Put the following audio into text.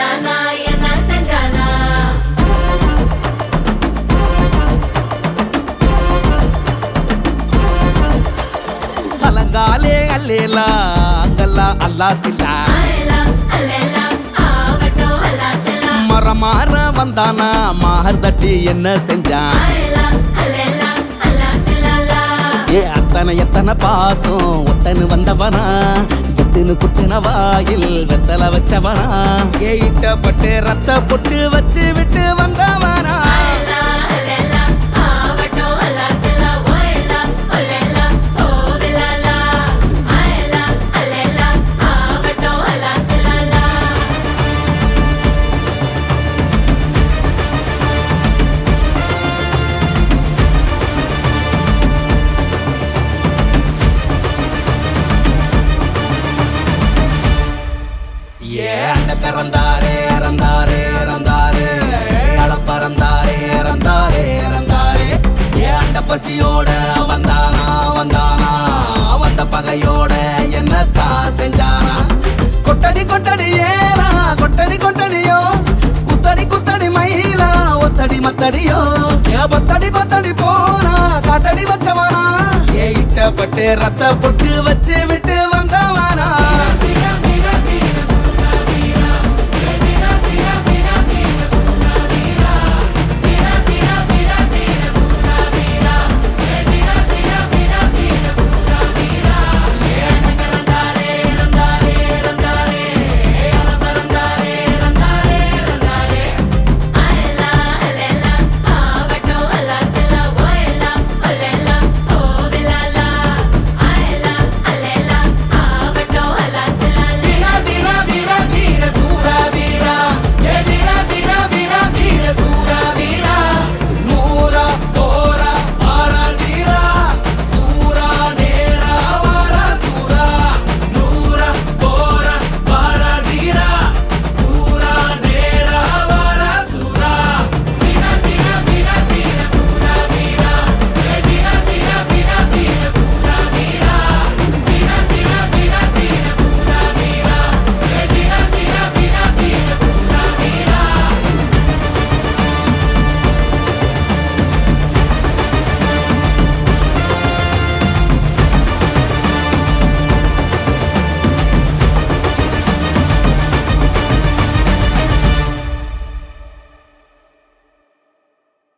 வந்தானா என்ன செஞ்சானா அலங்காலே அல்லேலா அங்கல்லா அல்லா சில்லா ஆயலாம் அல்லேலாம் ஆவட்டும் அல்லாசலாம் மரமாற வந்தானா மார் தட்டி என்ன செஞ்சான் ஆயலாம் அல்லேலாம் அல்லாசலலா ஏ அத்தனை எத்தனை பார்த்தோம் ஒத்தனு வந்தவனா குத்துனு குத்துன வாயில் வெத்தல வச்சவனா ஏ இட்டப்பட்டு ரத்த பொட்டு வச்சு விட்டு வந்தவனா ஆயலாம் அல்லேலாம் ஆவட்டும் அல்லாசலாம் ஓயலாம் அல்லேலாம் ஓவிலலா ஆயலாம் அல்லேலாம் ஆவட்டும் அல்லாசலலா ஏ அண்ட கறந்தாரே இறந்தாரே இறந்தாரே அளப்பறந்தாரே இறந்தாரே இறந்தாரே ஏ அண்ட பசியோட வந்தானா வந்தானா வந்த பகையோட என்னத்தான் செஞ்சானா கொட்டடி கொட்டடி ஏலா கொட்டடி கொட்டடியோ குத்தடி குத்தடி மயிலா ஒத்தடி மத்தடியோ ஏ பத்தடி பத்தடி போனா காட்டடி வச்சவனா ஏ இட்டப்பட்டு ரத்த பொட்டு வச்சு விட்டு